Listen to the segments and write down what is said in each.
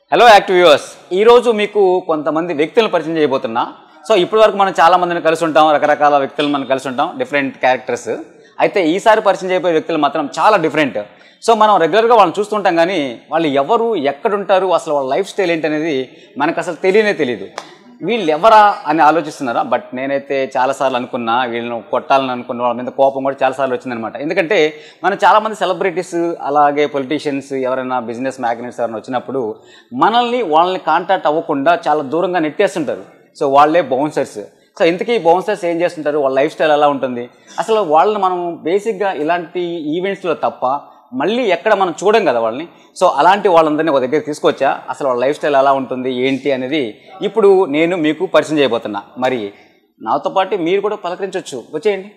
Hello active viewers ఈరోజు మీకు కొంతమంది వ్యక్తులను పరిచయం చేయబోతున్నా సో ఇప్పటి వరకు మనం చాలా మందిని కలిసి ఉంటాం రకరకాల వ్యక్తులను మనం కలిసి ఉంటాం డిఫరెంట్ క్యారెక్టర్స్ అయితే ఈసారి పరిచయం చేయబోయే వ్యక్తులు మాత్రం చాలా డిఫరెంట్ సో మనం రెగ్యులర్గా వాళ్ళని చూస్తుంటాం కానీ వాళ్ళు ఎవరు ఎక్కడుంటారు అసలు వాళ్ళ లైఫ్ స్టైల్ ఏంటనేది మనకు అసలు తెలియనే తెలియదు వీళ్ళు ఎవరా అని ఆలోచిస్తున్నారా బట్ నేనైతే చాలాసార్లు అనుకున్నా వీళ్ళని కొట్టాలని అనుకున్న వాళ్ళ మీద కోపం కూడా చాలాసార్లు వచ్చిందనమాట ఎందుకంటే మనం చాలామంది సెలబ్రిటీస్ అలాగే పొలిటీషియన్స్ ఎవరైనా బిజినెస్ మ్యాగ్నెట్స్ ఎవరైనా వచ్చినప్పుడు మనల్ని వాళ్ళని కాంటాక్ట్ అవ్వకుండా చాలా దూరంగా నెట్టేస్తుంటారు సో వాళ్ళే బౌన్సర్స్ సో ఇంతకీ బౌన్సర్స్ ఏం చేస్తుంటారు వాళ్ళ లైఫ్ స్టైల్ ఎలా ఉంటుంది అసలు వాళ్ళని మనం బేసిక్గా ఇలాంటి ఈవెంట్స్లో తప్ప మళ్ళీ ఎక్కడ మనం చూడం కదా వాళ్ళని సో అలాంటి వాళ్ళందరినీ ఒక దగ్గర తీసుకొచ్చా అసలు వాళ్ళ లైఫ్ స్టైల్ ఎలా ఉంటుంది ఏంటి అనేది ఇప్పుడు నేను మీకు పరిచయం చేయబోతున్నా మరి నాతో పాటు మీరు కూడా పలకరించవచ్చు వచ్చేయండి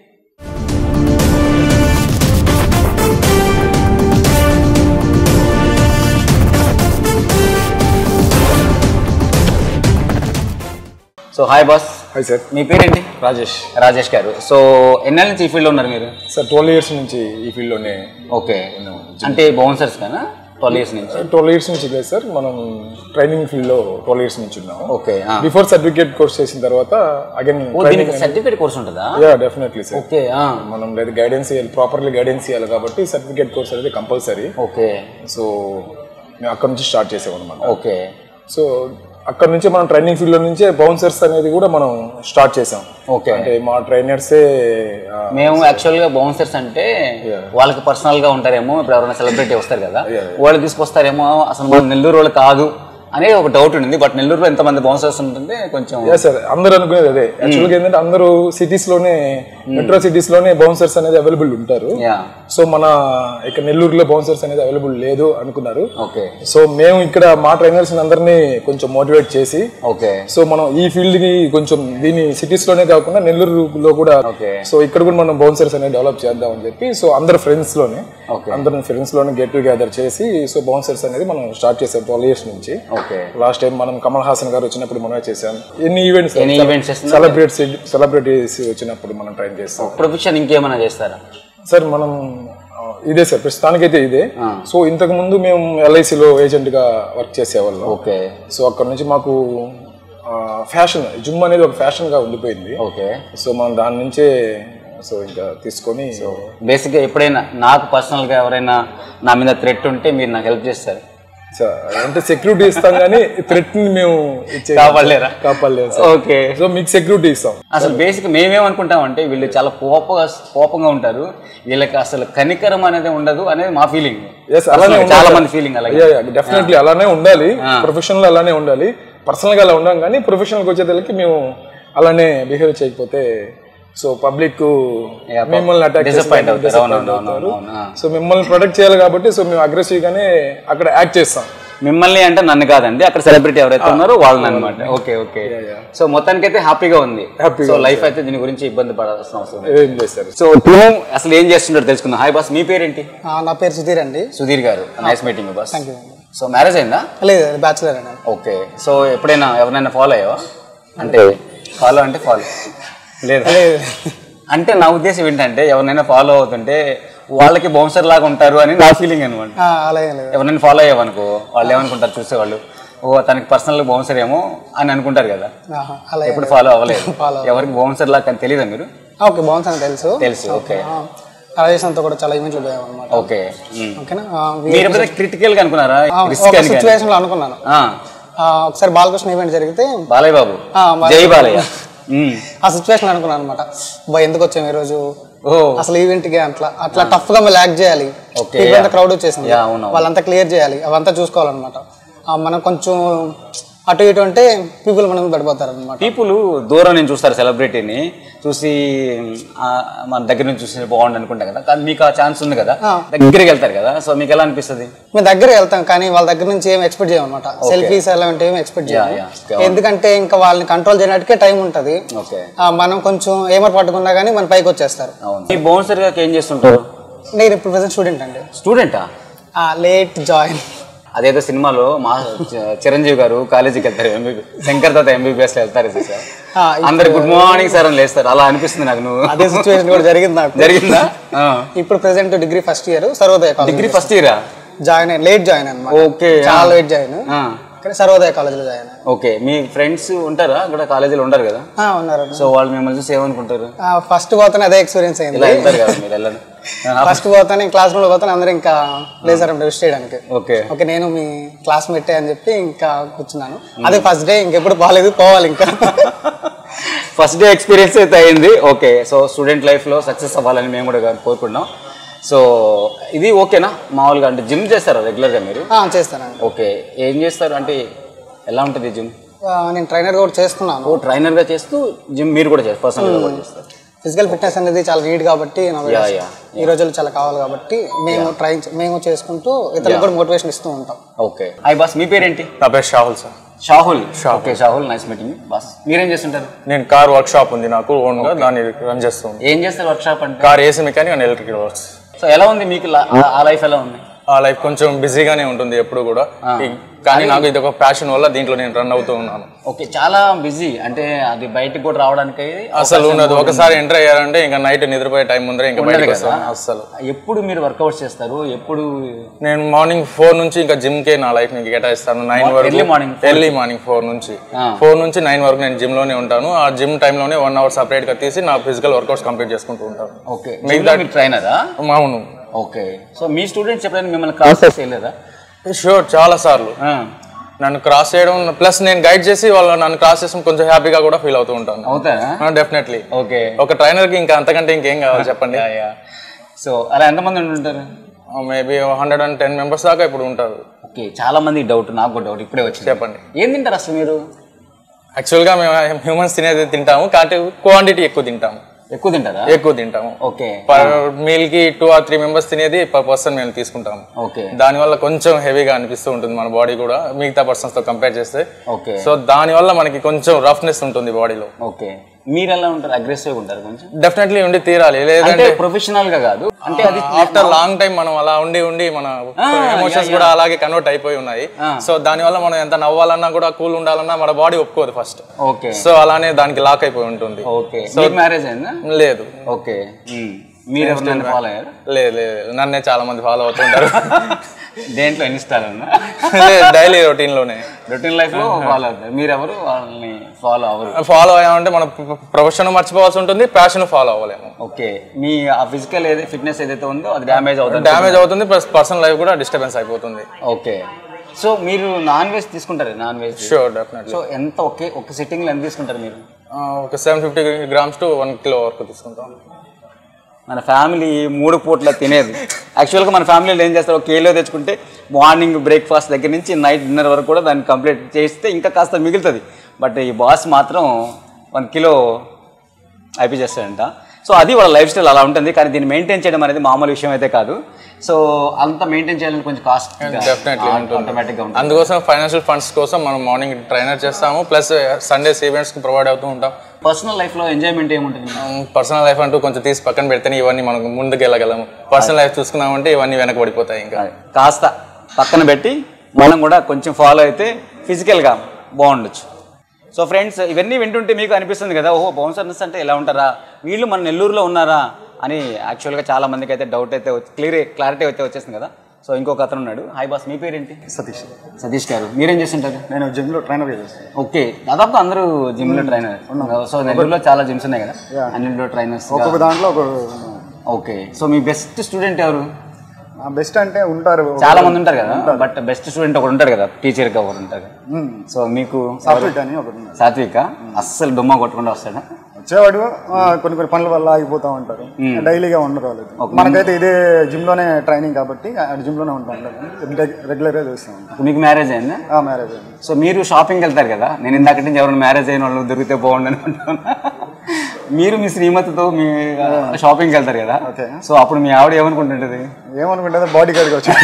so hi boss hi sir మీ పేరేంటి రాజేష్ రాజేష్ గారు సో ఎన్నేళ్ళ నుంచి ఈ ఫీల్డ్లో ఉన్నారు మీరు సార్ ట్వెల్వ్ ఇయర్స్ నుంచి ఈ ఫీల్డ్లోనే ఓకే అంటే బౌన్సర్స్ కానా ట్వెల్వ్ ఇయర్స్ నుంచి ట్వెల్వ్ ఇయర్స్ నుంచి లేదు సార్ మనం ట్రైనింగ్ ఫీల్డ్లో ట్వెల్వ్ ఇయర్స్ నుంచి ఉన్నాము ఓకే ఆ. బిఫోర్ సర్టిఫికేట్ కోర్స్ చేసిన తర్వాత అగైన్ ఓ దీనికి సర్టిఫికేట్ కోర్స్ ఉంటుందా యా డెఫినెట్లీ సార్ ఓకే ఆ. మనం లేదు గైడెన్స్ ఇవ్వాలి ప్రాపర్లీ గైడెన్స్ ఇవ్వాలి కాబట్టి సర్టిఫికేట్ కోర్స్ అనేది కంపల్సరీ ఓకే సో మేము అక్కడ నుంచి స్టార్ట్ చేసాం అనమాట ఓకే సో అక్కడ నుంచి మనం ట్రైనింగ్ ఫీల్డ్ నుంచే బౌన్సర్స్ అనేది కూడా మనం స్టార్ట్ చేసాం ఓకే అంటే మా ట్రైనర్సే మేము యాక్చువల్ గా బౌన్సర్స్ అంటే వాళ్ళకి పర్సనల్ గా ఉంటారేమో ఇప్పుడు ఎవరైనా సెలబ్రిటీ వస్తారు కదా వాళ్ళు తీసుకొస్తారేమో అసలు మన నెల్లూరు వాళ్ళు కాదు అనేది ఒక డౌట్ ఉంది బట్ నెల్లూరులో ఎంతమంది బౌన్సర్స్ ఉంటుంది కొంచెం సార్ అందరూ అనుకునేది అదే యాక్చువల్గా ఏంటంటే అందరూ సిటీస్ లోనే మెట్రో సిటీస్ లోనే బౌన్సర్స్ అనేది అవైలబుల్ ఉంటారు యా సో మన ఇక్కడ నెల్లూరులో బౌన్సర్స్ అనేది అవైలబుల్ లేదు అనుకున్నారు ఓకే సో మేము ఇక్కడ మా ట్రైనర్స్ అందరినీ కొంచెం మోటివేట్ చేసి ఓకే సో మనం ఈ ఫీల్డ్ కి కొంచెం దీని సిటీస్ లోనే కాకుండా నెల్లూరులో కూడా ఓకే సో ఇక్కడ కూడా మనం బౌన్సర్స్ అనేది డెవలప్ చేద్దాం అని చెప్పి సో అందరు ఫ్రెండ్స్ లోనే Okay. అందరం ఫ్రెండ్స్ లోనే గెట్ టుగెదర్ చేసి సో బౌన్సర్స్ అనేది మనం స్టార్ట్ చేసాం ట్వెల్వ్ ఇయర్స్ నుంచి ఓకే లాస్ట్ టైం మనం కమల్ హాసన్ గారు వచ్చినప్పుడు మనమే చేసాం ఎన్ని ఈవెంట్స్ ఎన్ని ఈవెంట్స్ చేస్తున్నారు సెలబ్రిటీస్ సెలబ్రిటీస్ వచ్చినప్పుడు మనం ట్రైన్ చేస్తాం ప్రొఫెషన్ ఇంకేమైనా చేస్తారా సార్ మనం ఆ, ఇదే సార్ ప్రస్తుతానికైతే ఇదే సో ఇంతకు ముందు మేము ఎల్ఐసిలో ఏజెంట్ గా వర్క్ చేసేవాళ్ళం ఓకే సో అక్కడ నుంచి మాకు ఫ్యాషన్ జిమ్ అనేది ఒక ఫ్యాషన్ గా ఉండిపోయింది ఓకే సో మనం దాని నుంచే సో ఇంకా తీసుకొని బేసిక్గా ఎప్పుడైనా నాకు పర్సనల్గా ఎవరైనా నా మీద థ్రెట్ ఉంటే మీరు నాకు హెల్ప్ చేస్తారు సో అంటే సెక్యూరిటీ ఇస్తాం కానీ థ్రెట్ ని మేము ఇచ్చే కాపాడలేరా? కాపాడలేదు సార్ ఓకే సో మీకు సెక్యూరిటీ ఇస్తాం అసలు బేసిక్ మేమేమనుకుంటామంటే వీళ్ళు చాలా కోపంగా కోపంగా ఉంటారు వీళ్ళకి అసలు కనికరం అనేది ఉండదు అనేది మా ఫీలింగ్ ఎస్ అలానే చాలా మంది ఫీలింగ్ అలాగే డెఫినెట్లీ అలానే ఉండాలి ప్రొఫెషనల్ అలానే ఉండాలి పర్సనల్ గా అలా ఉండం కానీ ప్రొఫెషనల్కి వచ్చేసరికి మేము అలానే బిహేవ్ చేయకపోతే సో పబ్లిక్ మిమ్మల్ని అటాక్ డిసప్పాయింట్ అవుతారు అవునవును అవునవును అవును. సో మిమ్మల్ని ప్రొటెక్ట్ చేయాలి కాబట్టి సో మేము అగ్రెసివ్ గానే అక్కడ యాక్ట్ చేస్తాం మిమ్మల్ని అంటే నన్ను కాదండి అక్కడ సెలబ్రిటీ ఎవరైతే ఉన్నారో వాళ్ళని అనమాట ఓకే ఓకే సో మొత్తానికి అయితే హ్యాపీగా ఉంది సో లైఫ్ అయితే దీని గురించి ఇబ్బంది పడాల్సిన అవసరం లేదు. ఏం చేస్తారు సో టీమ్ అసలు ఏం చేస్తుంటారు తెలుసుకుందాం హాయ్ బాస్ మీ పేరేంటి ఆ, నా పేరు సుధీర్ అండి సుధీర్ గారు nice meeting boss so marriage అయిందా లేదు బ్యాచులర్ అండి ఓకే సో ఎప్పుడైనా ఎవరైనా ఫాలో అయ్యావా అంటే ఫాలో అంటే ఫాలో లేదా అంటే నా ఉద్దేశం ఏంటంటే ఎవరినైనా ఫాలో అవుతుంటే వాళ్ళకి బౌన్సర్ లాగా ఉంటారు అని నా ఫీలింగ్ అనమాట ఆ, అలా ఏం లేదు ఎవరైనా ఫాలో అయ్యావనుకో వాళ్ళు ఏమనుకుంటారు చూసేవాళ్ళు ఓ తనకి పర్సనల్ బౌన్సర్ ఏమో అని అనుకుంటారు కదా ఆహా, అలా ఎప్పుడు ఫాలో అవ్వలేదు ఎవరికి బౌన్సర్ లాగా అని తెలియదా మీరు ఆ, ఓకే బాగుంది అని తెలుసు తెలుసు ఓకే ఆ, రాజేష్ అంతా కూడా చాలా ఈవెంట్లు పోయాం అనమాట ఓకే ఉమ్. ఓకేనా ఆ, మీరు ఎప్పుడైనా క్రిటికల్ గా అనుకున్నారా రిస్క్ ఒక అని కానీ? సిచ్యువేషన్ లో అనుకున్నాను ఆ, ఆ, ఒకసారి బాలకృష్ణ ఈవెంట్ జరిగితే బాలయ్య బాబు ఆ, బాలయ్య జై బాలయ్య ఉమ్. ఆ సిచ్యువేషన్ అనుకున్నాను అనమాట బా ఎందుకు వచ్చాము ఈ రోజు ఓ అసలు ఈవెంట్ కి అట్లా అట్లా టఫ్ గా మళ్ళీ యాక్ట్ చేయాలి Okay, People అంతా క్రౌడ్ వచ్చేసింది Yeah, అవును, అవును. వాళ్ళంతా క్లియర్ చేయాలి అవంతా చూసుకోవాలన్నమాట ఆ, మనం కొంచెం అటు ఇటు అంటే పీపుల్ మనం పడిపోతారు అనమాట పీపుల్ దూరం నుంచి చూస్తారు సెలబ్రిటీని చూసి ఆ, మన దగ్గర నుంచి చూసి బాగుండు అనుకుంటా కదా కానీ మీకు ఆ ఛాన్స్ ఉంది కదా దగ్గరికి వెళ్తారు కదా సో మీకు ఎలా అనిపిస్తుంది మేము దగ్గర వెళ్తాం కానీ వాళ్ళ దగ్గర నుంచి ఏం ఎక్స్పెక్ట్ చేయమన్నమాట సెల్ఫీస్ అలాంటివి ఏం ఎక్స్పెక్ట్ Yeah, చేయము yeah. ఎందుకంటే ఇంకా వాళ్ళని కంట్రోల్ చేయడానికే టైం ఉంటుంది ఓకే మనం కొంచెం ఏమర్ పట్టుకున్నా కానీ మన పైకి వచ్చేస్తారు అవును ఈ బౌన్సర్ గా ఏం చేస్తుంటారు నేను ఇప్పుడు ప్రజెంట్ స్టూడెంట్ అండి స్టూడెంటా లేట్ జాయిన్ అదేదో సినిమాలో మా చ- చిరంజీవి గారు కాలేజీకి వెళ్తారు ఎంబీబీ శంకర్ తాత ఎంబీబీఎస్ వెళ్తారు చూసా ఆ, అందరు గుడ్ మార్నింగ్ సార్ అని లేస్తారు అలా అనిపిస్తుంది నాకు నువ్వు అదే సిచ్యువేషన్ కూడా జరిగింది నాకు జరిగిందా ఇప్పుడు present degree first year Sarvodaya college degree first ఇయరా జాయిన్ అయ్యి లేట్ జాయిన్ అన్నమాట ఓకే చాలా లేట్ జాయిన్ కానీ సర్వోదయ కాలేజీలో జాయిన్ అయ్యాను ఓకే మీ ఫ్రెండ్స్ ఉంటారా అక్కడ కాలేజీలో ఉండరు కదా ఆ, ఉన్నారు సో వాళ్ళు మిమ్మల్ని చూసి ఏమనుకుంటారు ఫస్ట్ పోతానే అదే ఎక్స్పీరియన్స్ అయింది ఇలా వెళ్తారు కదా మీరు వెళ్ళండి ఫస్ట్ పోతానే క్లాస్ రూమ్లో పోతానే అందరూ ఇంకా లేజర్ విష్ చేయడానికి ఓకే ఓకే నేను మీ క్లాస్ మెట్టే అని చెప్పి ఇంకా కూర్చున్నాను అదే ఫస్ట్ డే ఇంకెప్పుడు పోలేదు పోవాలి ఇంకా ఫస్ట్ డే ఎక్స్పీరియన్స్ అయితే అయింది ఓకే సో స్టూడెంట్ లైఫ్లో సక్సెస్ అవ్వాలని మేము కూడా కోరుకుంటున్నాం సో ఇది ఓకేనా మామూలుగా అంటే జిమ్ చేస్తారా రెగ్యులర్గా మీరు ఆ, చేస్తానండి ఓకే ఏం చేస్తారు అంటే ఎలా ఉంటుంది జిమ్ ఆ, నేను ట్రైనర్ కూడా చేస్తున్నాను ఓ ట్రైనర్గా చేస్తూ జిమ్ మీరు కూడా చేస్తారు పర్సనల్గా కూడా చేస్తారు ఫిజికల్ ఫిట్నెస్ అనేది చాలా నీట్ కాబట్టి నాకు యా యా ఈ రోజుల్లో చాలా కావాలి కాబట్టి మేము ట్రై మేము చేసుకుంటూ ఇతరులకు కూడా మోటివేషన్ ఇస్తూ ఉంటాం ఓకే హాయ్ బాస్ మీ పేరేంటి నా పేరు Shahul sir Shahul okay Shahul nice meeting boss మీరేం చేస్తుంటారు నేను కార్ వర్క్ షాప్ ఉంది నాకు ఓన్ గా దాన్ని రన్ చేస్తాను ఏం చేస్తారు వర్క్షాప్ అంటే car AC mechanic and electrical works so ఎలా ఉంది మీకు లా- ఆ లైఫ్ ఎలా ఉంది ఆ లైఫ్ కొంచెం బిజీగానే ఉంటుంది ఎప్పుడు కూడా ఈ- కానీ నాకు ఇది ఒక ప్యాషన్ వల్ల దీంట్లో నేను రన్ అవుతూ ఉన్నాను ఓకే చాలా బిజీ అంటే అది బయటికి కూడా రావడానికి అసలు ఉండదు ఒకసారి ఎంటర్ అయ్యారంటే ఇంకా నైట్ నిద్రపోయే టైం ముందర ఇంకా బయటకు కదా. వస్తాను అసలు ఎప్పుడు మీరు వర్కౌట్స్ చేస్తారు ఎప్పుడు నేను మార్నింగ్ ఫోర్ నుంచి ఇంకా జిమ్ కే నా లైఫ్ ని కేటాయిస్తాను నైన్ వరకు early morning early morning four నుంచి ఆ. ఫోర్ నుంచి నైన్ వరకు నేను జిమ్ లోనే ఉంటాను ఆ జిమ్ టైంలోనే వన్ అవర్ సపరేట్ గా తీసి నా ఫిజికల్ వర్కౌట్స్ కంప్లీట్ చేసుకుంటూ ఉంటాను ఓకే మీరు ట్రైనరా అవును ఓకే సో మీ స్టూడెంట్స్ ఎప్పుడైనా మిమ్మల్ని క్రాస్ చేసి వెళ్ళలేదా షూర్ చాలా సార్లు నన్ను క్రాస్ చేయడం ప్లస్ నేను గైడ్ చేసి వాళ్ళు నన్ను క్రాస్ చేసిన కొంచెం హ్యాపీగా కూడా ఫీల్ అవుతూ ఉంటాను అవుతారా డెఫినెట్లీ ఓకే ఒక ట్రైనర్ కి ఇంకా అంతకంటే ఇంకేం కావాలి చెప్పండి సో అలా ఎంతమంది ఉంటారు maybe hundred and ten members దాకా ఇప్పుడు ఉంటారు ఓకే చాలా మంది డౌట్ నాకు కూడా డౌట్ ఇప్పుడే వచ్చింది చెప్పండి ఏం తింటారు అసలు మీరు యాక్చువల్గా మేము హ్యూమన్స్ తినేది తింటాము కాబట్టి క్వాంటిటీ ఎక్కువ తింటాము ఎక్కువ తింటారా ఎక్కువ తింటాము ఓకే పర్ మీల్ కి టూ ఆర్ త్రీ మెంబర్స్ తినేది పర్ పర్సన్ మేము తీసుకుంటాము ఓకే దానివల్ల కొంచెం హెవీగా అనిపిస్తూ ఉంటుంది మన బాడీ కూడా మిగతా పర్సన్స్ తో కంపేర్ చేస్తే ఓకే సో దానివల్ల మనకి కొంచెం రఫ్నెస్ ఉంటుంది బాడీలో ఓకే మీరు ఎలా ఉంటారు అగ్రెసివ్ ఉంటారు కొంచెం డెఫినెట్లీ ఉండి తీరాలి అంటే లేదంటే ప్రొఫెషనల్ గా కాదు అంటే అది ఆఫ్టర్ లాంగ్ టైం మనం అలా ఉండి ఉండి మన ఎమోషన్స్ కూడా అలాగే కన్వర్ట్ అయిపోయి ఉన్నాయి సో దానివల్ల మనం ఎంత నవ్వాలన్నా కూడా కూల్ ఉండాలన్నా మన బాడీ ఒప్పుకోదు ఫస్ట్ ఓకే సో అలానే దానికి లాక్ అయిపోయి ఉంటుంది ఓకే మీకు మ్యారేజ్ అయిందా లేదు ఓకే మ్మ్. మీరు ఎవరినైనా ఫాలో అయ్యారు లేదు లేదు నన్నే చాలా మంది ఫాలో అవుతుంటారు దేంట్లో ఇన్స్టాల్ ఉన్నా డైలీ రొటీన్ లోనే రొటీన్ లైఫ్ లో ఫాలో అవుతారు మీరు ఎవరు వాళ్ళని ఫాలో అవ్వరు ఫాలో అయ్యామంటే మన ప్రొఫెషన్ మర్చిపోవాల్సి ఉంటుంది ప్యాషన్ ఫాలో అవ్వలేము ఓకే మీ ఆ ఫిజికల్ ఏదైతే ఫిట్నెస్ ఏదైతే ఉందో అది డ్యామేజ్ అవుతుంది డ్యామేజ్ అవుతుంది ప్లస్ పర్సనల్ లైఫ్ కూడా డిస్టర్బెన్స్ అయిపోతుంది ఓకే సో మీరు నాన్ వెజ్ తీసుకుంటారు non veg sure definitely so ఎంత ఒకే ఒక సిట్టింగ్ లో ఎంత తీసుకుంటారు మీరు ఒక seven fifty grams to one kilo వరకు తీసుకుంటాం మన ఫ్యామిలీ మూడు పూట్ల తినేది యాక్చువల్గా మన ఫ్యామిలీలో ఏం చేస్తారు ఒక కేలో తెచ్చుకుంటే మార్నింగ్ బ్రేక్ఫాస్ట్ దగ్గర నుంచి నైట్ డిన్నర్ వరకు కూడా దాన్ని కంప్లీట్ చేస్తే ఇంకా కాస్త మిగులుతుంది బట్ ఈ బాస్ మాత్రం వన్ కిలో అయిపోయి సో అది వాళ్ళ లైఫ్ స్టైల్ అలా ఉంటుంది కానీ దీన్ని మెయింటైన్ చేయడం అనేది మామూలు విషయం అయితే కాదు సో అంత మెయింటైన్ చేయాలని కొంచెం కాస్ట్ Definitely ఉంటుంది. ఆటోమేటిక్గా ఉంటుంది అందుకోసం ఫైనాన్షియల్ ఫండ్స్ కోసం మనం మార్నింగ్ ట్రైనర్ చేస్తాము ప్లస్ సండేస్ ఈవెంట్స్ కి ప్రొవైడ్ అవుతూ ఉంటాం పర్సనల్ లైఫ్లో ఎంజాయ్మెంట్ ఏముంటుంది పర్సనల్ లైఫ్ అంటూ కొంచెం తీసి పక్కన పెడితేనే ఇవన్నీ మనం ముందుకు వెళ్ళగలము పర్సనల్ లైఫ్ చూసుకున్నామంటే ఇవన్నీ వెనక పడిపోతాయి ఇంకా కాస్త పక్కన పెట్టి మనం కూడా కొంచెం ఫాలో అయితే ఫిజికల్గా బాగుండొచ్చు సో ఫ్రెండ్స్ ఇవన్నీ వింటుంటే మీకు అనిపిస్తుంది కదా ఓహో బౌన్సర్నెస్ అంటే ఎలా ఉంటారా వీళ్ళు మన నెల్లూరులో ఉన్నారా అని యాక్చువల్గా చాలా మందికి అయితే డౌట్ అయితే క్లియర్ క్లారిటీ అయితే వచ్చేసింది కదా సో ఇంకొక అతను ఉన్నాడు హాయ్ బాస్ మీ పేరేంటి సతీష్ సతీష్ గారు మీరేం చేస్తుంటారు నేను జిమ్లో ట్రైనర్గా చేస్తాను ఓకే దాదాపు అందరూ జిమ్లో ట్రైనర్ సో నెల్లూరులో చాలా జిమ్స్ ఉన్నాయి కదా అన్నింటిలో ట్రైనర్స్ ఒక్కొక్క దాంట్లో ఒక ఓకే సో మీ బెస్ట్ స్టూడెంట్ ఎవరు బెస్ట్ అంటే ఉంటారు చాలా మంది ఉంటారు కదా బట్ బెస్ట్ స్టూడెంట్ ఒకడు ఉంటాడు కదా టీచర్ గా ఒకడు ఉంటాడు సో మీకు సాఫ్ట్వేర్ అని ఒకటి ఉన్నాడు. సాత్విక అస్సలు డుమ్మా కొట్టకుండా వస్తాడా వచ్చేవాడు ఆ, కొన్ని కొన్ని పనుల వల్ల ఆగిపోతా ఉంటారు డైలీగా ఉండరు వాళ్ళు మనకైతే ఇదే జిమ్ లోనే ట్రైనింగ్ కాబట్టి జిమ్ లోనే ఉంటాం రెగ్యులర్ గా చేస్తాం మీకు మ్యారేజ్ అయిందా ఆ మ్యారేజ్ సో మీరు షాపింగ్కి వెళ్తారు కదా నేను ఇందాక నుంచి ఎవరైనా మ్యారేజ్ అయిన వాళ్ళు దొరికితే బాగుండని అనుకున్నా మీరు మీ శ్రీమతితో మీ షాపింగ్కి వెళ్తారు కదా Okay. సో అప్పుడు మీ ఆవిడ ఏమనుకుంటుంటది ఏమనుకుంటుంది బాడీ గార్డ్గా వచ్చి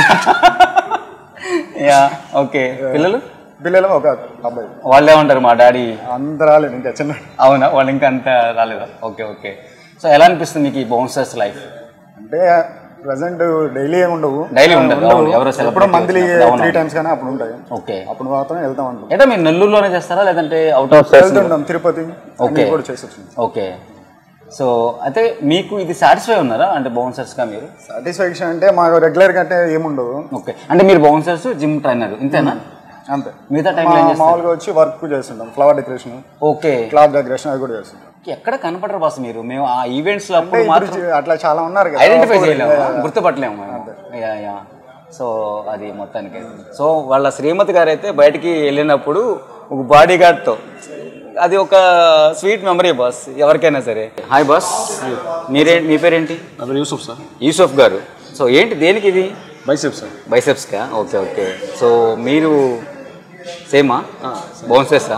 యా ఓకే పిల్లలు పిల్లలు ఒక అబ్బాయి వాళ్ళే ఉంటారు మా డాడీ అంత రాలేదు ఇంకా చిన్న అవునా వాళ్ళు ఇంకా అంత రాలేదా ఓకే ఓకే సో ఎలా అనిపిస్తుంది మీకు ఈ బౌన్సర్స్ లైఫ్ అంటే ప్రజెంట్ డైలీ ఏమి ఉండవు డైలీ ఉండదు అవును ఎవరో ఎప్పుడో సెలబ్రేట్ మంత్లీ అవును త్రీ టైమ్స్ కానీ అప్పుడు ఉంటాయి ఓకే అప్పుడు మాత్రం వెళ్తాం ఉంటాం అంటే మీరు నెల్లూరులోనే చేస్తారా లేదంటే అవుట్ ఆఫ్ వెళ్తుంటాం తిరుపతి ఓకే. అన్ని కూడా చేసి వచ్చింది ఓకే సో అయితే మీకు ఇది సాటిస్ఫై ఉన్నారా అంటే బౌన్సర్స్గా మీరు సాటిస్ఫాక్షన్ అంటే మాకు రెగ్యులర్ గా అంటే ఏముండదు ఓకే అంటే మీరు బౌన్సర్స్ జిమ్ ట్రైనర్ ఇంతేనా అంతే మిగతా టైంలో ఏం మా- చేస్తారు మామూలుగా వచ్చి వర్క్ చేస్తుంటాం flower decoration okay cloth decoration అది కూడా చేస్తుంటాం ఎక్కడ కనపడరు బాస్ మీరు మేము ఆ ఈవెంట్స్ లో అంటే అప్పుడు మాత్రం ఇప్పుడు అట్లా చాలా ఉన్నారు కదా ఐడెంటిఫై ఒక్కొక్కరు చేయలేము గుర్తుపట్టలేము మేము యా యా సో అది మొత్తానికి సో వాళ్ళ శ్రీమతి గారు అయితే బయటికి వెళ్ళినప్పుడు ఒక బాడీ గార్డ్తో అది ఒక స్వీట్ మెమరీ బాస్ ఎవరికైనా సరే హాయ్ బాస్ మీరే మీ పేరేంటి నా పేరు యూసుఫ్ సార్ యూసఫ్ గారు సో ఏంటి దేనికి ఇది బైసెప్ సార్ బైసెప్స్కా ఓకే ఓకే సో మీరు సేమా బౌన్సెస్సా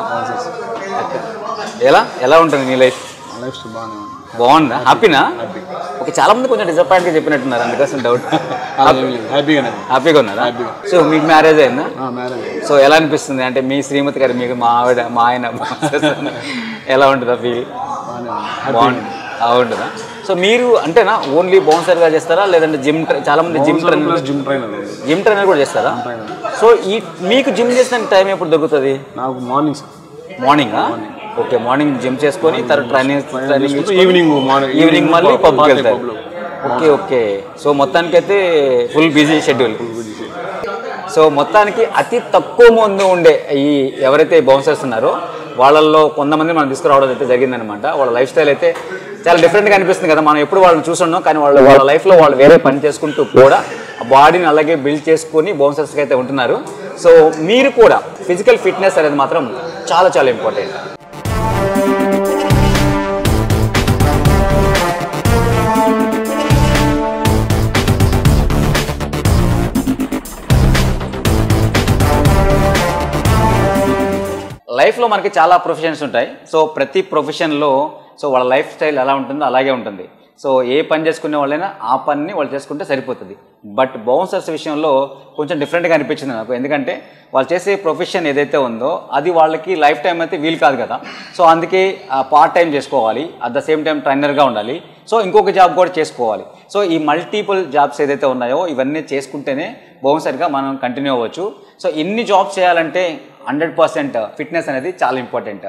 ఎలా ఎలా ఉంటుంది మీ లైఫ్ నా లైఫ్ స్టైల్ బాగానే ఉంది బాగుందా హ్యాపీనా ఓకే చాలా మంది కొంచెం డిసప్పాయింట్ గా చెప్పినట్టున్నారు అందుకోసం డౌట్ హ్యాపీగానే హ్యాపీగా ఉన్నారా సో మీకు మ్యారేజ్ అయిందా మ్యారేజ్ సో ఎలా అనిపిస్తుంది అంటే మీ శ్రీమతి గారు మీకు మా ఆవిడ మా ఆయన ఎలా ఉంటుందా ఫీల్ బాగుంటుంది బాగుంటుందా సో మీరు అంటేనా ఓన్లీ బౌన్సర్ గా చేస్తారా లేదంటే జిమ్ చాలా మంది gym trainer gym trainer gym trainer కూడా చేస్తారా సో ఈ మీకు జిమ్ చేసిన టైం ఎప్పుడు దొరుకుతుంది నాకు మార్నింగ్ సార్ మార్నింగా ఓకే మార్నింగ్ జిమ్ చేసుకొని తర్వాత training training evening morning evening మళ్ళీ పబ్కి వెళ్తారు ఓకే ఓకే సో మొత్తానికైతే ఫుల్ బిజీ షెడ్యూల్ సో మొత్తానికి అతి తక్కువ మంది ఉండే ఈ ఎవరైతే బౌన్సర్స్ ఉన్నారో వాళ్ళల్లో కొంతమంది మనం తీసుకురావడం అయితే జరిగిందనమాట వాళ్ళ లైఫ్ స్టైల్ అయితే చాలా డిఫరెంట్గా అనిపిస్తుంది కదా మనం ఎప్పుడు వాళ్ళని చూస్తున్నాం కానీ వాళ్ళ వాళ్ళ లైఫ్లో వాళ్ళు వేరే పని చేసుకుంటూ కూడా ఆ బాడీని అలాగే బిల్డ్ చేసుకొని బౌన్సర్స్కి అయితే ఉంటున్నారు సో మీరు కూడా ఫిజికల్ ఫిట్నెస్ అనేది మాత్రం చాలా చాలా ఇంపార్టెంట్ లైఫ్లో మనకి చాలా ప్రొఫెషన్స్ ఉంటాయి సో ప్రతి ప్రొఫెషన్లో సో వాళ్ళ లైఫ్ స్టైల్ ఎలా ఉంటుందో అలాగే ఉంటుంది సో ఏ పని చేసుకునే వాళ్ళైనా ఆ పనిని వాళ్ళు చేసుకుంటే సరిపోతుంది బట్ బౌన్సర్స్ విషయంలో కొంచెం డిఫరెంట్గా అనిపించింది నాకు ఎందుకంటే వాళ్ళు చేసే ప్రొఫెషన్ ఏదైతే ఉందో అది వాళ్ళకి లైఫ్ టైం అయితే వీలు కాదు కదా సో అందుకే పార్ట్ టైం చేసుకోవాలి అట్ ద సేమ్ టైం ట్రైనర్గా ఉండాలి సో ఇంకొక జాబ్ కూడా చేసుకోవాలి సో ఈ మల్టిపుల్ జాబ్స్ ఏదైతే ఉన్నాయో ఇవన్నీ చేసుకుంటేనే బౌన్సర్గా మనం కంటిన్యూ అవ్వచ్చు సో ఇన్ని జాబ్స్ చేయాలంటే హండ్రెడ్ పర్సెంట్ ఫిట్నెస్ అనేది చాలా ఇంపార్టెంట్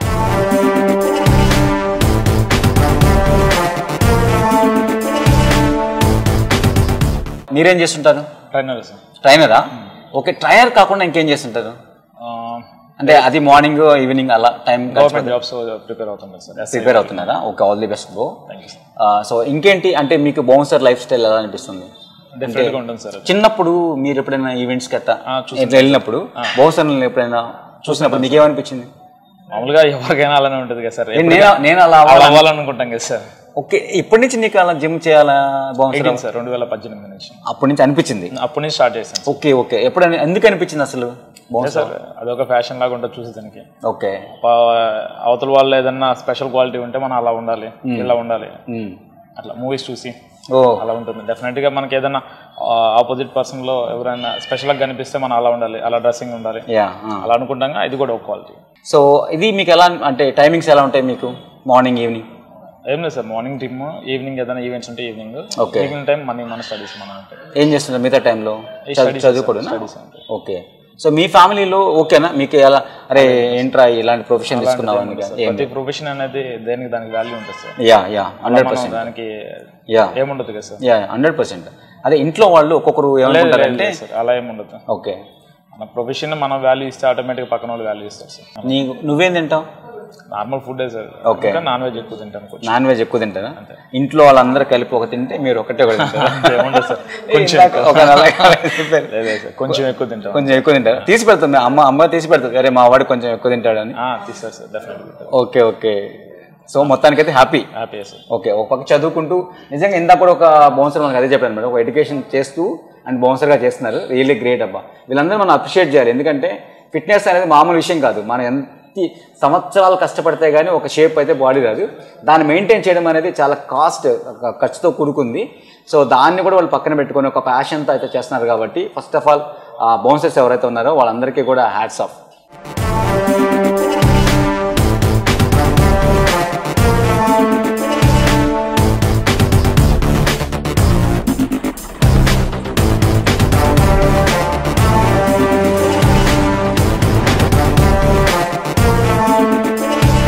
మీరేం చేస్తుంటారు ట్రైనర్ సార్ ట్రైనరా ఓకే ట్రైనర్ కాకుండా ఇంకేం చేస్తుంటారు అంటే అది మార్నింగ్ ఈవినింగ్ అలా టైం గవర్నమెంట్ జాబ్స్ ప్రిపేర్ అవుతుంటారు సార్ ప్రిపేర్ అవుతున్నారా okay all the best bro so ఇంకేంటి అంటే మీకు బౌన్సర్ లైఫ్ స్టైల్ ఎలా అనిపిస్తుంది డిఫరెంట్గా ఉంటుంది సార్ చిన్నప్పుడు మీరు ఎప్పుడైనా ఈవెంట్స్ గట్టా ఇట్లా వెళ్ళినప్పుడు బౌన్సర్లను ఎప్పుడైనా చూసినప్పుడు మీకు ఏమనిపించింది మామూలుగా ఎవరికైనా అలానే ఉంటుంది కదా సార్ నేను నేను అలా అలా అవ్వాలనుకుంటాం కదా సార్ ఓకే ఇప్పటి నుంచి నీకు అలా జిమ్ చేయాలా బౌన్సర్ ఎయిటీన్ సార్ రెండు వేల పద్దెనిమిది నుంచి అప్పటి నుంచి అనిపించింది అప్పటి నుంచి స్టార్ట్ చేశాను ఓకే ఓకే ఎప్పుడు అని- ఎందుకు అనిపించింది అసలు బౌన్సర్ సార్ అదొక ఫ్యాషన్ లాగా ఉంటుంది చూసి దానికి ఓకే పా- అవతల వాళ్ళు ఏదన్నా స్పెషల్ క్వాలిటీ ఉంటే మనం అలా ఉండాలి ఇలా ఉండాలి మ్మ్. అట్లా మూవీస్ చూసి ఓ అలా ఉంటుంది డెఫినెట్గా మనకి ఏదైనా ఆపోజిట్ పర్సన్లో ఎవరైనా స్పెషల్గా కనిపిస్తే మనం అలా ఉండాలి అలా డ్రెస్సింగ్ ఉండాలి యా అలా అనుకుంటాం ఇది కూడా ఒక క్వాలిటీ సో ఇది మీకు ఎలా అంటే టైమింగ్స్ ఎలా ఉంటాయి మీకు మార్నింగ్ ఈవినింగ్ ఏం లేదు సార్ మార్నింగ్ టీమ్ ఈవినింగ్ ఏదైనా ఈవెంట్స్ ఉంటే evening Okay. Evening time morning మన స్టడీస్ మన అంటే ఏం చేస్తున్నారు మిగతా టైంలో studies చదువుకోవడం studies ఉంటాయి. ఓకే సో మీ ఫ్యామిలీలో ఓకేనా మీకు ఎలా అరే ఏంట్రా ఇలాంటి ప్రొఫెషన్ తీసుకున్నావు అని ఏం ప్రతి ప్రొఫెషన్ అనేది దేనికి దానికి వాల్యూ ఉంటుంది సార్ యా యా హండ్రెడ్ మనం పర్సెంట్ దానికి యా ఏముండదు కదా సార్ యా హండ్రెడ్ పర్సెంట్ అదే ఇంట్లో వాళ్ళు ఒక్కొక్కరు ఏమనుకుంటారంటే లేదు సార్ అలా ఏముండదు ఓకే మన ప్రొఫెషన్ మనం వాల్యూ ఇస్తే ఆటోమేటిక్గా పక్కన వాళ్ళు వాల్యూ ఇస్తారు సార్ నీ నువ్వేం తింటావు నార్మల్ ఫుడ్ సార్ Okay. ఇంకా నాన్ వెజ్ ఎక్కువ తింటాను కొంచెం నాన్ వెజ్ ఎక్కువ తింటారా ఇంట్లో వాళ్ళందరూ కలిపి ఒక తింటే మీరు ఒకటే ఒకటి తింటారా? ఏముండదు సార్ కొంచెం ఇందాక ఒక నలభై యాభై చెప్పారు. లేదు సార్ కొంచెం ఎక్కువ తింటాం కొంచెం ఎక్కువ తింటారు తీసి పెడుతుంది అమ్మ అమ్మ తీసి పెడుతుంది అరే మా వాడు కొంచెం ఎక్కువ తింటాడని ఆ, తీస్తారు సార్ డెఫినెట్గా ఓకే ఓకే సో మొత్తానికైతే హ్యాపీ హ్యాపీ సార్ ఓకే ఒక పక్క చదువుకుంటూ నిజంగా ఇందాక కూడా ఒక బౌన్సర్ మనకు అదే చెప్పాను మేడం ఒక ఎడ్యుకేషన్ చేస్తూ అండ్ బౌన్సర్గా చేస్తున్నారు రియల్లీ గ్రేట్ అబ్బా వీళ్ళందరూ మనం అప్రిషియేట్ చేయాలి ఎందుకంటే ఫిట్నెస్ అనేది మామూలు విషయం కాదు మనం ఎంత సంవత్సరాలు కష్టపడితే కానీ ఒక షేప్ అయితే బాడీ రాదు దాన్ని మెయింటైన్ చేయడం అనేది చాలా కాస్ట్ ఖర్చుతో కూడుకుంది సో దాన్ని కూడా వాళ్ళు పక్కన పెట్టుకొని ఒక ప్యాషన్తో అయితే చేస్తున్నారు కాబట్టి ఫస్ట్ ఆఫ్ ఆల్ బౌన్సర్స్ ఎవరైతే ఉన్నారో వాళ్ళందరికీ కూడా హ్యాట్స్ ఆఫ్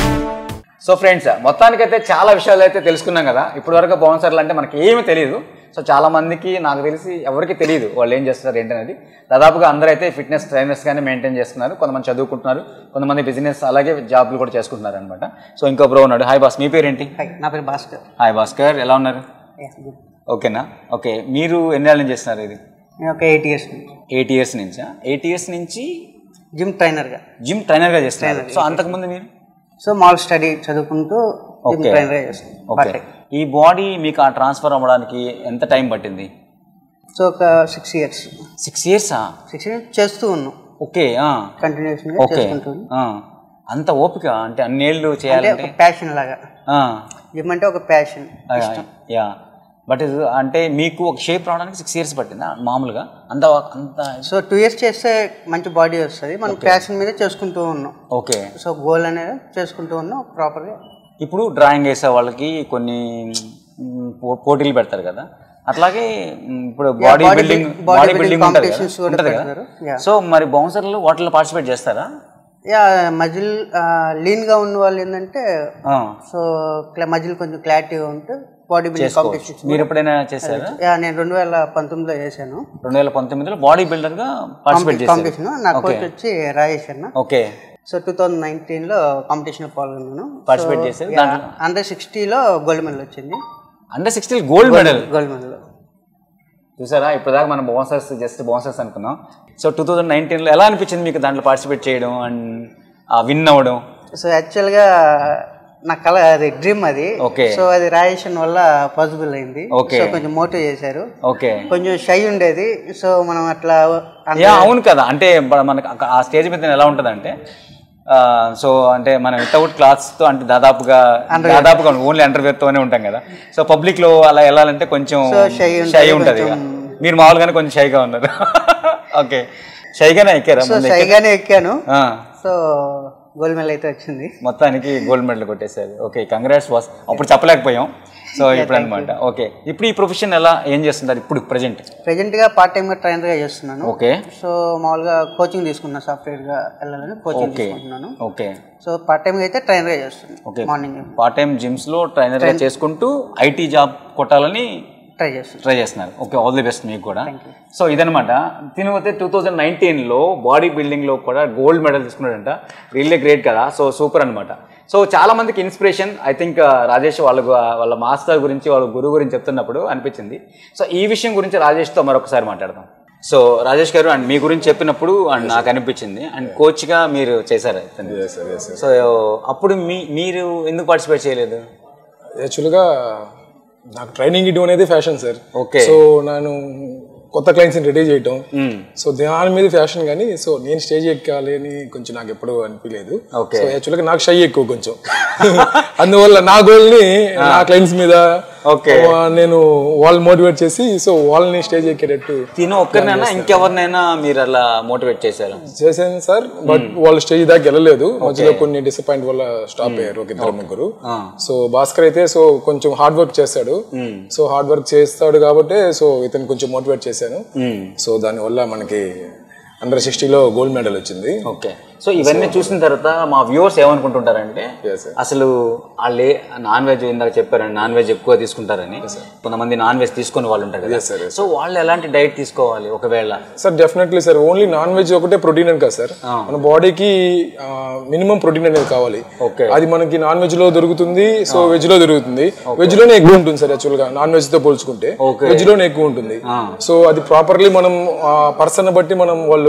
సో ఫ్రెండ్స్ మొత్తానికైతే చాలా విషయాలు అయితే తెలుసుకున్నాం కదా ఇప్పటి వరకు బౌన్సర్లు అంటే మనకి ఏమీ తెలియదు సో చాలా మందికి నాకు తెలిసి ఎవరికి తెలియదు వాళ్ళు ఏం చేస్తారు ఏంటనేది దాదాపుగా అందరూ అయితే ఫిట్నెస్ ట్రైనర్స్ గానే మెయింటైన్ చేస్తున్నారు కొంతమంది చదువుకుంటున్నారు కొంతమంది బిజినెస్ అలాగే జాబ్లు కూడా చేసుకుంటున్నారు అనమాట సో ఇంకో బ్రో ఉన్నాడు హాయ్ బాస్ మీ పేరేంటి నా పేరు భాస్కర్ హాయ్ భాస్కర్ ఎలా ఉన్నారు ఓకేనా ఓకే మీరు ఎన్ని ఏళ్ళ నుంచి చేస్తున్నారు ఇది నేను ఒక ఎయిట్ ఇయర్స్ ఎయిట్ ఇయర్స్ నుంచా ఎయిట్ ఇయర్స్ నుంచి జిమ్ ట్రైనర్గా జిమ్ ట్రైనర్గా చేస్తున్నారు సో అంతకుముందు మీరు సో మాల్ స్టడీ చదువుకుంటూ జిమ్ Okay. ట్రైనర్గా చేస్తాను ఓకే ఈ బాడీ మీకు ఆ ట్రాన్స్ఫర్ అవ్వడానికి ఎంత టైం పట్టింది సో ఒక సిక్స్ ఇయర్స్ సిక్స్ ఇయర్సా సిక్స్ ఇయర్స్ చేస్తూ ఉన్నాం ఓకే కంటిన్యూస్గా ఓకే చేసుకుంటూ అంత ఓపిక అంటే అన్నేళ్ళు అంటే చేయాలంటే ఒక ప్యాషన్ లాగా జిమ్ అంటే ఒక ప్యాషన్ యా బట్ అంటే మీకు ఒక షేప్ రావడానికి సిక్స్ ఇయర్స్ పట్టిందా మామూలుగా అంత అంత సో టూ ఇయర్స్ చేస్తే మంచి బాడీ వస్తుంది మనం ప్యాషన్ మీద చేసుకుంటూ ఉన్నాం ఓకే సో గోల్ అనేది చేసుకుంటూ ఉన్నాం ప్రాపర్గా ఇప్పుడు డ్రాయింగ్ వేసే వాళ్ళకి కొన్ని మ్, పో- పోటీలు పెడతారు కదా అట్లాగే మ్, ఇప్పుడు body body building build- body body building building ఉంటుంది competitions కదా కూడా ఉంటుంది కదా పెడతారు. Yeah. సో మరి బౌన్సర్లు వాటిలో పార్టిసిపేట్ చేస్తారా యా మజిల్ లీన్గా ఉన్న వాళ్ళు ఏంటంటే ఆ, సో మజిల్ కొంచెం క్లారిటీగా ఉంటే బాడీ బిల్డింగ్ కాంపిటీషన్స్ మీరు ఎప్పుడైనా చేశారా యా నేను రెండు వేల పంతొమ్మిదిలో చేశాను రెండు వేల పంతొమ్మిదిలో బాడీ బిల్డర్ గా పార్టిసిపేట్ చేశారు కాంపిటీషన్ నా కోచ్ వచ్చి రాజేష్ అన్న ఓకే సో టూ థౌజండ్ నైన్టీన్లో కాంపిటీషన్ పాల్గొన్నాను పార్టిసిపేట్ చేశారు దాంట్లో అండర్ సిక్స్టీలో గోల్డ్ మెడల్ వచ్చింది under sixteen gold medal gold medal చూసారా ఇప్పటిదాకా మనం బౌన్సర్స్ జస్ట్ బౌన్సర్స్ అనుకున్నాం సో టూ థౌజండ్ నైన్టీన్లో ఎలా అనిపించింది మీకు దాంట్లో పార్టిసిపేట్ చేయడం అండ్ విన్ అవ్వడం సో యాక్చువల్గా నా కళ అది డ్రీమ్ అది Okay. సో అది రాజేష్ అన్న వల్ల పాసిబుల్ అయింది Okay. సో కొంచెం మోటివ్ చేశారు ఓకే కొంచెం షై ఉండేది సో మనం అట్లా అంత- యా అవును కదా అంటే బ- మనకు అక్క- ఆ స్టేజ్ మీద ఎలా ఉంటుంది అంటే సో అంటే మనం వితౌట్ క్లాత్స్ తో అంటే దాదాపుగా దాదాపుగా ఓన్లీ అండర్వేర్ తోనే ఉంటాం కదా సో పబ్లిక్ లో అలా వెళ్ళాలంటే కొంచెం shy ఉంటది, షై ఉంటది ఇక. మీరు మామూలుగానే కొంచెం షైగా ఉన్నారు ఓకే షైగానే ఎక్కారా సో ముందు ఎక్కారా? షైగానే ఎక్కాను ఆ, సో గోల్డ్ మెడల్ అయితే వచ్చింది మొత్తానికి గోల్డ్ మెడల్ కొట్టేశారు ఓకే కంగ్రాట్స్ బాస్ అప్పుడు చెప్పలేకపోయాం సో ఇప్పుడు అనమాట ఓకే ఇప్పుడు ఈ ప్రొఫెషన్ ఎలా ఏం చేస్తుంటారు ఇప్పుడు ప్రజెంట్ ప్రెజెంట్ గా పార్ట్ టైం గా ట్రైనర్ గా చేస్తున్నాను ఓకే సో మామూలుగా కోచింగ్ తీసుకున్నా సాఫ్ట్వేర్ గా వెళ్ళాలని కోచింగ్ ఓకే తీసుకుంటున్నాను ఓకే సో పార్ట్ టైం గా అయితే ట్రైనర్ గా చేస్తున్నాను okay morning part time gyms లో ట్రైనర్ గా చేసుకుంటూ ఐటీ జాబ్ కొట్టాలని ట్రై చేస్తున్నాను ట్రై చేస్తున్నారు ఓకే ఆల్ ది బెస్ట్ మీకు కూడా సో ఇదనమాట తినవతే టూ థౌజండ్ నైన్టీన్లో బాడీ బిల్డింగ్లో కూడా గోల్డ్ మెడల్ తీసుకున్నాడంట రియల్లీ గ్రేట్ కదా సో సూపర్ అనమాట సో చాలా మందికి ఇన్స్పిరేషన్ ఐ థింక్ రాజేష్ వాళ్ళ గు- వాళ్ళ మాస్టర్ గురించి వాళ్ళ గురువు గురించి చెప్తున్నప్పుడు అనిపించింది సో ఈ విషయం గురించి రాజేష్తో మరొకసారి మాట్లాడదాం సో రాజేష్ గారు అండ్ మీ గురించి చెప్పినప్పుడు అండ్ నాకు అనిపించింది అండ్ కోచ్గా మీరు చేశారు ఇతన్ని. సో అప్పుడు మీ మీరు ఎందుకు పార్టిసిపేట్ చేయలేదు యాక్చువల్గా నాకు ట్రైనింగ్ ఇవ్వడం అనేది ఫ్యాషన్ సార్ Okay. సో నేను కొత్త క్లయింట్స్ని రెడీ చేయటం సో దాని మీద ఫ్యాషన్ కానీ సో నేను స్టేజ్ ఎక్కాలి అని కొంచెం నాకు ఎప్పుడు అనిపించలేదు Okay. సో యాక్చువల్గా నాకు షై ఎక్కువ కొంచెం అందువల్ల నా గోల్ని నా క్లయింట్స్ మీద Okay. ఆ, నేను వాళ్ళు మోటివేట్ చేసి సో వాళ్ళని స్టేజ్ ఎక్కేటట్టు తిను ఒక్కరినైనా ఇంకెవరినైనా మీరు అలా మోటివేట్ చేశారు చేశాను సార్ బట్ వాళ్ళు స్టేజ్ దాకా వెళ్ళలేదు మధ్యలో కొన్ని డిసప్పాయింట్ వల్ల స్టాప్ అయ్యారు ఒక ఇద్దరు ముగ్గురు సో భాస్కర్ అయితే సో కొంచెం హార్డ్ వర్క్ చేస్తాడు సో హార్డ్ వర్క్ చేస్తాడు కాబట్టి సో ఇతను కొంచెం మోటివేట్ చేశాను సో దానివల్ల మనకి అండర్ సిక్స్టీలో గోల్డ్ మెడల్ వచ్చింది ఓకే సో ఇవన్నీ చూసిన తర్వాత మా వ్యూవర్స్ ఏమనుకుంటుంటారంటే Yes, sir. అసలు వాళ్ళే నాన్ వెజ్ ఇందాక చెప్పారండి నాన్ వెజ్ ఎక్కువ తీసుకుంటారని కొంతమంది నాన్ వెజ్ తీసుకునే వాళ్ళు ఉంటారు కదా Yes, sir, yes, సో వాళ్ళు ఎలాంటి డైట్ తీసుకోవాలి ఒకవేళ sir definitely sir only non veg ఒకటే ప్రోటీన్ అని కాదు సార్ మన బాడీకి మినిమం ప్రోటీన్ అనేది కావాలి Okay. అది మనకి నాన్ వెజ్ లో దొరుకుతుంది సో వెజ్ లో దొరుకుతుంది వెజ్ లోనే ఎక్కువ ఉంటుంది సార్ యాక్చువల్ గా నాన్ వెజ్ తో పోల్చుకుంటే Okay. వెజ్ లోనే ఎక్కువ ఉంటుంది సో అది ప్రాపర్లీ మనం పర్సన్ బట్టి మనం వాళ్ళు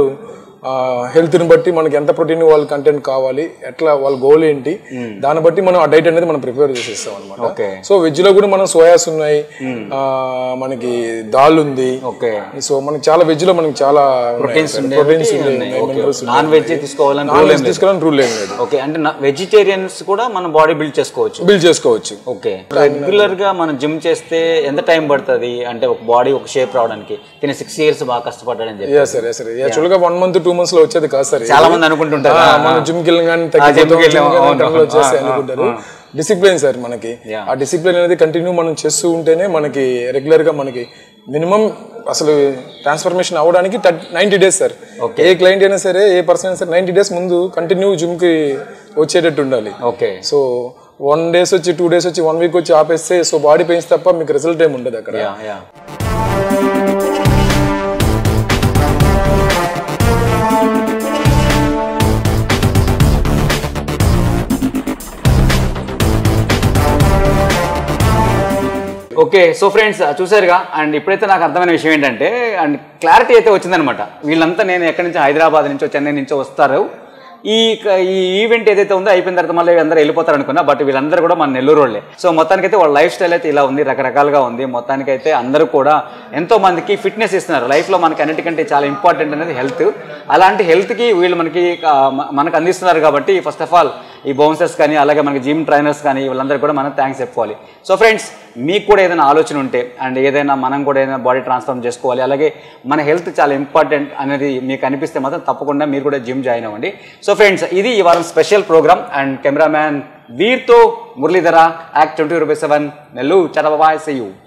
హెల్త్ ని బట్టి మనకి ఎంత ప్రోటీన్ వాళ్ళ కంటెంట్ కావాలి ఎట్లా వాళ్ళ గోల్ ఏంటి దాన్ని బట్టి మనం ఆ డైట్ అనేది మనం ప్రిపేర్ చేసేస్తాం అనమాట Okay. సో వెజ్ లో కూడా మనం సోయాస్ ఉన్నాయి ఆ, మనకి దాల్ ఉంది ఓకే సో మనకి చాలా వెజ్ లో మనకి చాలా ప్రోటీన్స్ ప్రోటీన్స్ నాన్ వెజ్ తీసుకోవాలని నాన్ రూల్ వెజ్ తీసుకోవాలని రూల్ ఏం లేదు ఓకే అంటే వెజిటేరియన్స్ కూడా మనం బాడీ బిల్డ్ చేసుకోవచ్చు బిల్డ్ చేసుకోవచ్చు ఓకే రెగ్యులర్ గా మనం జిమ్ చేస్తే ఎంత టైం పడుతుంది అంటే ఒక బాడీ ఒక షేప్ రావడానికి తినే సిక్స్ ఇయర్స్ బాగా కష్టపడ్డాడని చెప్పి yes sir yes sir actual గా వన్ మంత్ టూ మంత్స్ లో వచ్చేది కాదు సార్ చాలా మంది అనుకుంటుంటారు ఆ, మనం జిమ్ కి వెళ్ళగానే gym కి వెళ్ళాం, అవును, వచ్చేసి ఆ, అనుకుంటారు డిసిప్లిన్ సార్ మనకి ఆ డిసిప్లిన్ అనేది కంటిన్యూ మనం చేస్తూ ఉంటేనే మనకి రెగ్యులర్ గా మనకి మినిమం అసలు ట్రాన్స్ఫర్మేషన్ అవ్వడానికి నైన్టీ డేస్ సార్ ఏ క్లయింట్ అయినా సరే ఏ పర్సన్ అయినా సరే నైన్టీ డేస్ ముందు కంటిన్యూ జిమ్ కి వచ్చేటట్టు ఉండాలి ఓకే సో వన్ డేస్ వచ్చి టూ డేస్ వచ్చి వన్ వీక్ వచ్చి ఆపేస్తే సో బాడీ పెయిన్స్ తప్ప మీకు రిజల్ట్ ఏమి ఉండదు అక్కడ yeah yeah okay so friends చూసారుగా అండ్ ఇప్పుడైతే నాకు అర్థమైన విషయం ఏంటంటే అండ్ క్లారిటీ అయితే వచ్చిందనమాట వీళ్ళంతా నేను ఎక్కడి నుంచి హైదరాబాద్ నుంచో చెన్నై నుంచో వస్తారు ఈ క- ఈ ఈవెంట్ ఏదైతే ఉందో అయిపోయిన తర్వాత మళ్ళీ అందరూ వెళ్ళిపోతారు అనుకున్నా బట్ వీళ్ళందరూ కూడా మన నెల్లూరు వాళ్ళే సో మొత్తానికైతే వాళ్ళ లైఫ్ స్టైల్ అయితే ఇలా ఉంది రకరకాలుగా ఉంది మొత్తానికైతే అందరూ కూడా ఎంతో మందికి ఫిట్నెస్ ఇస్తున్నారు లైఫ్లో మనకి అన్నిటికంటే చాలా ఇంపార్టెంట్ అనేది హెల్త్ అలాంటి హెల్త్కి వీళ్ళు మనకి ఆ, మ- మనకు అందిస్తున్నారు కాబట్టి ఫస్ట్ ఆఫ్ ఆల్ ఈ బౌన్సర్స్ కానీ అలాగే మనకి జిమ్ ట్రైనర్స్ కానీ వీళ్ళందరూ కూడా మనం థ్యాంక్స్ చెప్పుకోవాలి సో ఫ్రెండ్స్ మీకు కూడా ఏదైనా ఆలోచన ఉంటే అండ్ ఏదైనా మనం కూడా ఏదైనా బాడీ ట్రాన్స్ఫార్మ్ చేసుకోవాలి అలాగే మన హెల్త్ చాలా ఇంపార్టెంట్ అనేది మీకు అనిపిస్తే మాత్రం తప్పకుండా మీరు కూడా జిమ్ జాయిన్ అవ్వండి సో ఫ్రెండ్స్ ఇది ఈ వారం స్పెషల్ ప్రోగ్రామ్ అండ్ కెమెరామ్యాన్ వీర్తో మురళీధర యాక్ట్ ట్వంటీ రూపీ సెవెన్ నెల్లూరు చదవబాయ్ సీ యూ